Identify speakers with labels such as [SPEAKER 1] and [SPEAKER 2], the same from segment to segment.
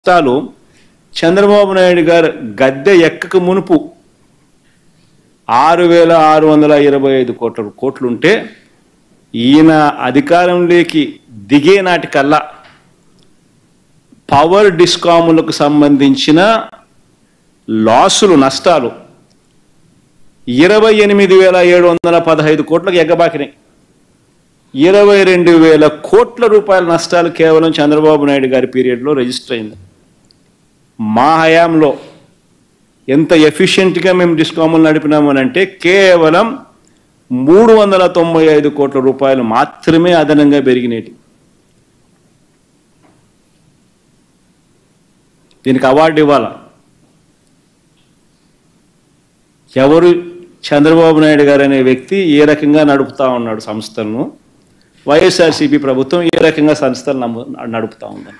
[SPEAKER 1] నష్టాలు చంద్రబాబు నాయుడు గారు గద్దె ఎక్కక మునుపు ఆరు వేల ఆరు వందల ఇరవై ఐదు కోట్ల కోట్లుంటే ఈయన అధికారంలోకి దిగే నాటికల్లా పవర్ డిస్కాములకు సంబంధించిన లాసులు నష్టాలు ఇరవై ఎనిమిది వేల ఏడు వందల పదహైదు కోట్లకు ఎగ్గబాకినాయి ఇరవై రెండు వేల కోట్ల రూపాయల నష్టాలు కేవలం చంద్రబాబు నాయుడు గారి పీరియడ్లో రిజిస్టర్ అయింది మా హయాంలో ఎంత ఎఫిషియెంట్గా మేము డిస్కాములు నడిపినామనంటే కేవలం మూడు వందల తొంభై ఐదు కోట్ల రూపాయలు మాత్రమే అదనంగా పెరిగినవి దీనికి అవార్డు ఇవ్వాలా ఎవరు చంద్రబాబు నాయుడు గారు అనే వ్యక్తి ఏ రకంగా నడుపుతా ఉన్నాడు సంస్థలను వైఎస్ఆర్సీపీ ప్రభుత్వం ఏ రకంగా సంస్థలు నమ్ము నడుపుతా ఉందని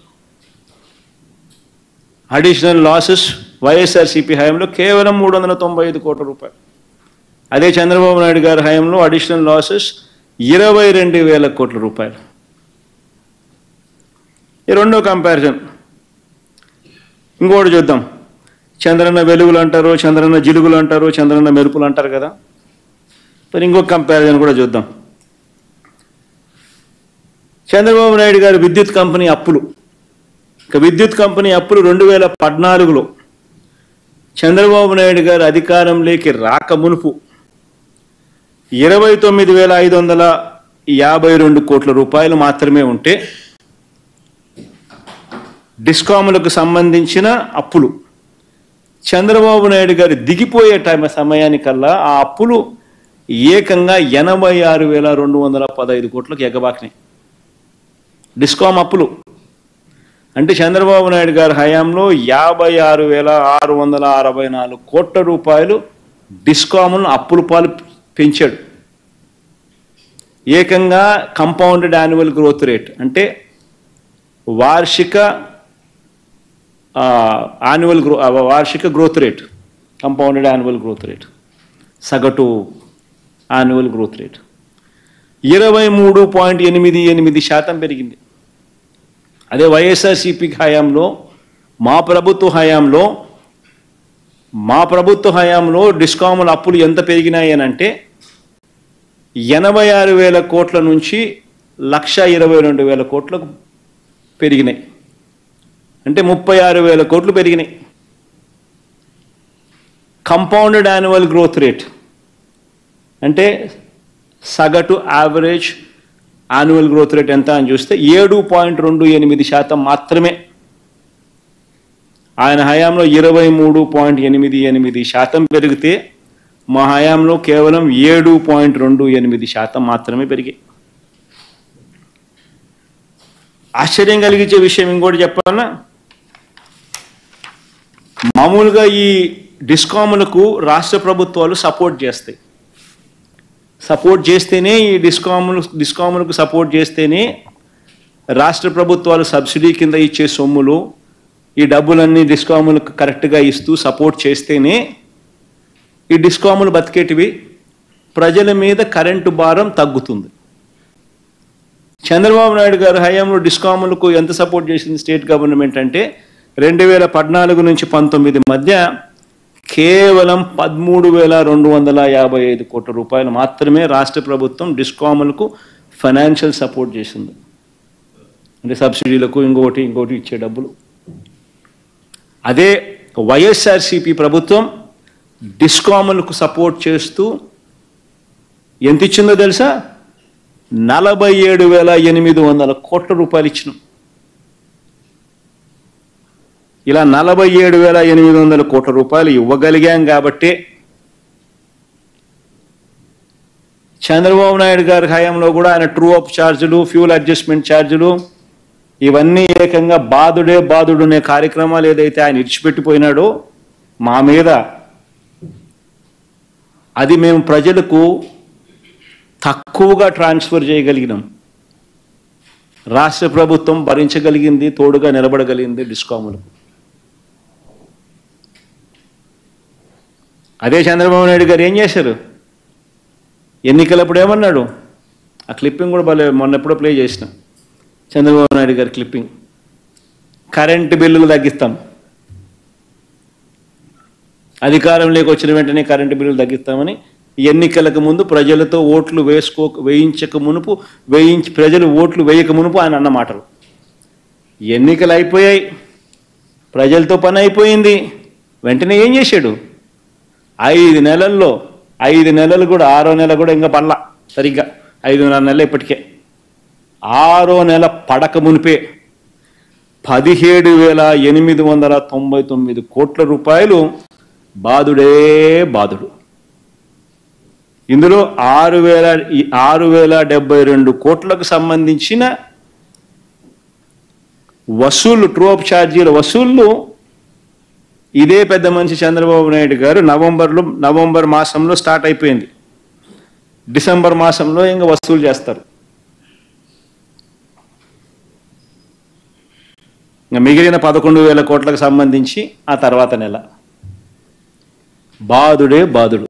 [SPEAKER 1] అడిషనల్ లాసెస్ వైఎస్ఆర్సీపీ హయాంలో కేవలం మూడు వందల తొంభై ఐదు కోట్ల రూపాయలు అదే చంద్రబాబు నాయుడు గారి హయాంలో అడిషనల్ లాసెస్ ఇరవై రెండు వేల కోట్ల రూపాయలు ఈ రెండో కంపారిజన్ ఇంకోటి చూద్దాం చంద్రన్న వెలుగులు అంటారు చంద్రన్న జిలుగులు అంటారు చంద్రన్న మెరుపులు అంటారు కదా మరి ఇంకొక కంపారిజన్ కూడా చూద్దాం చంద్రబాబు నాయుడు గారి విద్యుత్ కంపెనీ అప్పులు ఇక విద్యుత్ కంపెనీ అప్పులు రెండు వేల పద్నాలుగులో చంద్రబాబు నాయుడు గారు అధికారంలోకి రాక మునుపు ఇరవై తొమ్మిది వేల ఐదు వందల యాభై రెండు కోట్ల రూపాయలు మాత్రమే ఉంటే డిస్కాములకు సంబంధించిన అప్పులు చంద్రబాబు నాయుడు గారు దిగిపోయే టైం సమయానికల్లా ఆ అప్పులు ఏకంగా ఎనభై ఆరు వేల రెండు వందల పదహైదు కోట్లకు ఎగబాకినాయి డిస్కామ్ అప్పులు అంటే చంద్రబాబు నాయుడు గారి హయాంలో యాభై ఆరు వేల ఆరు వందల అరవై నాలుగు కోట్ల రూపాయలు డిస్కాములను అప్పుల పాలు పెంచాడు ఏకంగా కంపౌండెడ్ యాన్యువల్ గ్రోత్ రేట్ అంటే వార్షిక యాన్యువల్ గ్రో వార్షిక growth rate compounded annual growth rate సగటు యాన్యువల్ గ్రోత్ రేట్ ఇరవై మూడు పాయింట్ ఎనిమిది ఎనిమిది శాతం పెరిగింది అదే వైఎస్ఆర్సీపీ హయాంలో మా ప్రభుత్వ హయాంలో మా ప్రభుత్వ హయాంలో డిస్కాముల అప్పులు ఎంత పెరిగినాయి అని అంటే ఎనభై ఆరు వేల కోట్ల నుంచి లక్ష ఇరవై రెండు వేల కోట్లకు పెరిగినాయి అంటే ముప్పై ఆరు వేల కోట్లు పెరిగినాయి కంపౌండెడ్ యాన్యువల్ గ్రోత్ రేట్ అంటే సగటు యావరేజ్ యాన్యువల్ గ్రోత్ రేట్ ఎంత అని చూస్తే ఏడు పాయింట్ రెండు ఎనిమిది శాతం మాత్రమే ఆయన హయాంలో ఇరవై మూడు పాయింట్ ఎనిమిది ఎనిమిది శాతం పెరిగితే మా హయాంలో కేవలం ఏడు పాయింట్ రెండు ఎనిమిది శాతం మాత్రమే పెరిగాయి ఆశ్చర్యం కలిగించే విషయం ఇంకోటి చెప్పాలన్నా మామూలుగా ఈ డిస్కాములకు రాష్ట్ర ప్రభుత్వాలు సపోర్ట్ చేస్తాయి సపోర్ట్ చేస్తేనే ఈ డిస్కాములు డిస్కాములకు సపోర్ట్ చేస్తేనే రాష్ట్ర ప్రభుత్వాలు సబ్సిడీ కింద ఇచ్చే సొమ్ములు ఈ డబ్బులన్నీ డిస్కాములకు కరెక్ట్గా ఇస్తూ సపోర్ట్ చేస్తేనే ఈ డిస్కాములు బతికేటివి ప్రజల మీద కరెంటు భారం తగ్గుతుంది చంద్రబాబు నాయుడు గారు హయాంలో డిస్కాములకు ఎంత సపోర్ట్ చేసింది స్టేట్ గవర్నమెంట్ అంటే రెండు వేల పద్నాలుగు నుంచి పంతొమ్మిది మధ్య కేవలం పదమూడు వేల రెండు వందల యాభై ఐదు కోట్ల రూపాయలు మాత్రమే రాష్ట్ర ప్రభుత్వం డిస్కాములకు ఫైనాన్షియల్ సపోర్ట్ చేసింది అంటే సబ్సిడీలకు ఇంకోటి ఇంకోటి ఇచ్చే డబ్బులు అదే వైఎస్ఆర్సిపి ప్రభుత్వం డిస్కాములకు సపోర్ట్ చేస్తూ ఎంత ఇచ్చిందో తెలుసా నలభై ఏడు వేల ఎనిమిది వందల కోట్ల రూపాయలు ఇచ్చినాం ఇలా నలభై ఏడు వేల ఎనిమిది వందల కోట్ల రూపాయలు ఇవ్వగలిగాం కాబట్టి చంద్రబాబు నాయుడు గారి హయాంలో కూడా ఆయన ట్రూ అప్ ఛార్జీలు ఫ్యూల్ అడ్జస్ట్మెంట్ ఛార్జీలు ఇవన్నీ ఏకంగా బాధుడే బాధుడు అనే కార్యక్రమాలు ఏదైతే ఆయన ఇడిచిపెట్టిపోయినాడో మా మీద అది మేము ప్రజలకు తక్కువగా ట్రాన్స్ఫర్ చేయగలిగినాం రాష్ట్ర ప్రభుత్వం భరించగలిగింది తోడుగా నిలబడగలిగింది డిస్కాములకు అదే చంద్రబాబు నాయుడు గారు ఏం చేశారు ఎన్నికలప్పుడు ఏమన్నాడు ఆ క్లిప్పింగ్ కూడా భలే మొన్న ఎప్పుడో ప్లే చేసిన చంద్రబాబు నాయుడు గారి క్లిప్పింగ్ కరెంటు బిల్లులు తగ్గిస్తాం అధికారంలోకి వచ్చిన వెంటనే కరెంటు బిల్లులు తగ్గిస్తామని ఎన్నికలకు ముందు ప్రజలతో ఓట్లు వేసుకో వేయించక మునుపు వేయించి ప్రజలు ఓట్లు వేయక మునుపు ఆయన అన్న మాటలు ఎన్నికలు అయిపోయాయి ప్రజలతో పని అయిపోయింది వెంటనే ఏం చేశాడు ఐదు నెలల్లో ఐదు నెలలు కూడా ఆరో నెల కూడా ఇంకా పడలా సరిగ్గా ఐదున్నర నెలలు ఇప్పటికే ఆరో నెల పడక మునిపే పదిహేడు వేల ఎనిమిది వందల తొంభై తొమ్మిది కోట్ల రూపాయలు బాధుడే బాధుడు ఇందులో ఆరు వేల ఈ ఆరు వేల డెబ్బై రెండు కోట్లకు సంబంధించిన వసూళ్లు ట్రోప్ ఛార్జీల వసూళ్లు ఇదే పెద్ద మనిషి చంద్రబాబు నాయుడు గారు నవంబర్లో నవంబర్ మాసంలో స్టార్ట్ అయిపోయింది డిసెంబర్ మాసంలో ఇంకా వసూలు చేస్తారు ఇంకా మిగిలిన పదకొండు వేల కోట్లకు సంబంధించి ఆ తర్వాత నెల బాధుడే బాధుడు